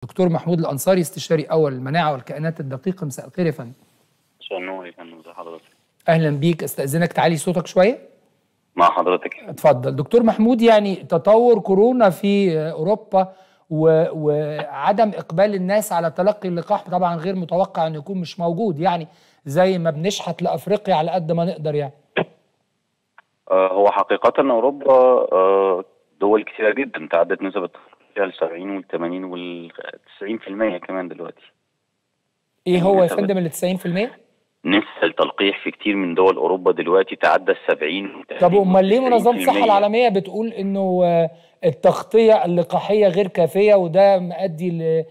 دكتور محمود الأنصاري استشاري أول المناعة والكائنات الدقيقة مساء الخير يا فندم مساء النور يا فندم ازي حضرتك أهلا بيك أستأذنك تعالي صوتك شوية مع حضرتك اتفضل دكتور محمود يعني تطور كورونا في أوروبا و... وعدم إقبال الناس على تلقي اللقاح طبعا غير متوقع أنه يكون مش موجود يعني زي ما بنشحت لأفريقيا على قد ما نقدر يعني آه هو حقيقة أوروبا آه دول كثيرة جدا تعدت نسب فيها ال 70 وال 80 وال 90% كمان دلوقتي إيه هو يا نسب- فندم ال 90%؟ نسبة التلقيح في كتير من دول أوروبا دلوقتي تعدى ال 70 وال طب امال ليه 90%. منظمه الصحه العالميه بتقول انه آه، التغطيه اللقاحيه غير كافيه وده مؤدي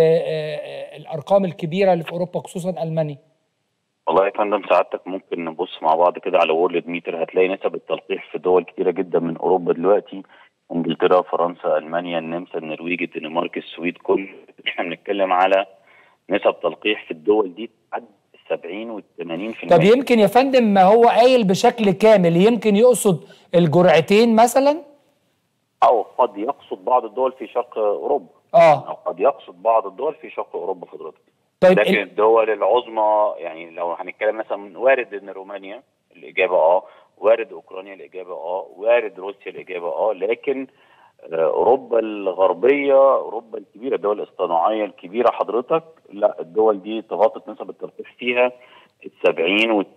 للارقام الكبيره اللي في اوروبا خصوصا المانيا والله يا فندم سعادتك ممكن نبص مع بعض كده على وورلد ميتر هتلاقي نسب التلقيح في دول كتيرة جدا من أوروبا دلوقتي انجلترا فرنسا المانيا النمسا النرويج الدنمارك السويد كل احنا بنتكلم على نسب تلقيح في الدول دي تعدي 70 وال 80% طب يمكن يا فندم ما هو قايل بشكل كامل يمكن يقصد الجرعتين مثلا او قد يقصد بعض الدول في شرق اوروبا اه او قد يقصد بعض الدول في شرق اوروبا حضرتك طيب لكن ال- الدول العظمى يعني لو هنتكلم مثلا وارد ان رومانيا الاجابه اه وارد اوكرانيا الاجابه اه وارد روسيا الاجابه اه لكن آه، اوروبا الغربيه اوروبا الكبيره الدول الصناعيه الكبيره حضرتك لا الدول دي تغطت نسب التلقيح فيها ال 70 وال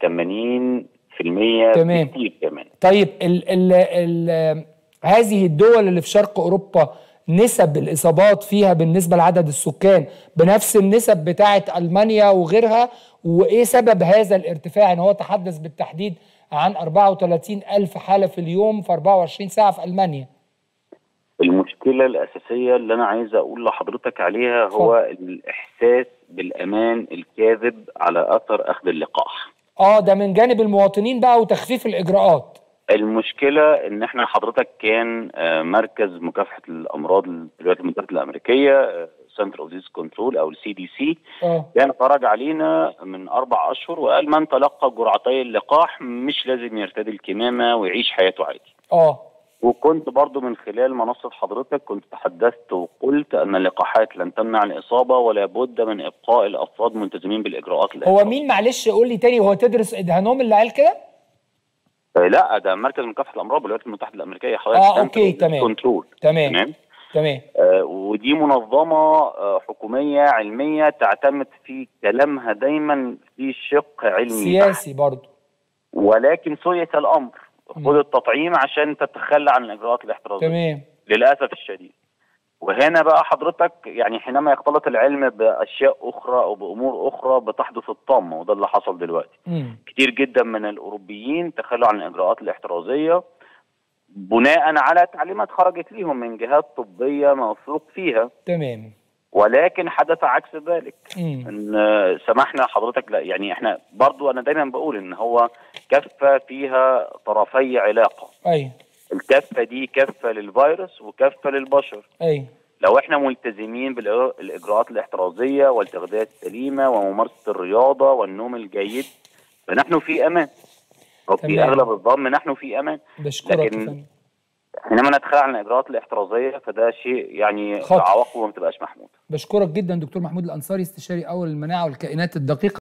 80% تمام. كتير كمان طيب ال ال ال هذه الدول اللي في شرق اوروبا نسب الاصابات فيها بالنسبه لعدد السكان بنفس النسب بتاعه المانيا وغيرها وايه سبب هذا الارتفاع ان هو تحدث بالتحديد عن 34 الف حاله في اليوم في 24 ساعه في المانيا المشكلة الأساسية اللي أنا عايز أقول لحضرتك عليها هو الإحساس بالأمان الكاذب على أثر أخذ اللقاح. اه ده من جانب المواطنين بقى وتخفيف الاجراءات المشكلة إن إحنا حضرتك كان آه، مركز مكافحة الأمراض الولايات المتحدة الأمريكية سنتر أوف ديز كنترول أو السي دي سي اه كان خرج علينا من أربع أشهر وقال من تلقى جرعتي اللقاح مش لازم يرتدي الكمامة ويعيش حياته عادي. اه وكنت برضو من خلال منصة حضرتك كنت تحدثت وقلت أن اللقاحات لن تمنع الإصابة ولا بد من إبقاء الأفراد ملتزمين بالإجراءات هو الاحترازية. مين معلش قول لي تاني هو تدرس ادهانوم اللي قال كده آه، لا ده مركز مكافحة الأمراض بالولايات المتحدة الأمريكية حضرتك آه، Center أوكي، of تمام. كنترول تمام تمام تمام آه ودي منظمة آه حكومية علمية تعتمد في كلامها دايما في شق علمي بحت. سياسي برضو ولكن سيئة الأمر مم. خد التطعيم عشان تتخلى عن الإجراءات الاحترازية تمام للاسف الشديد وهنا بقى حضرتك يعني حينما يختلط العلم باشياء اخرى او بامور اخرى بتحدث الطامه وده اللي حصل دلوقتي مم. كتير جدا من الاوروبيين تخلوا عن الاجراءات الاحترازيه بناء على تعليمات خرجت ليهم من جهات طبيه موثوق فيها تمام ولكن حدث عكس ذلك مم. ان آه، سمحنا حضرتك لا يعني احنا برضو انا دايما بقول ان هو كفه فيها طرفي علاقه ايوه الكفه دي كفه للفيروس وكفه للبشر ايوه لو احنا ملتزمين بالاجراءات الاحترازيه والتغذيه السليمه وممارسه الرياضه والنوم الجيد فنحن في امان وفي تمام. اغلب الظن نحن في امان بشكرك يا لكن فندم حينما نتخلى عن الاجراءات الاحترازيه فده شيء يعني خطر. عواقبه ما بتبقاش محموده بشكرك جدا دكتور محمود الانصاري استشاري اول المناعه والكائنات الدقيقه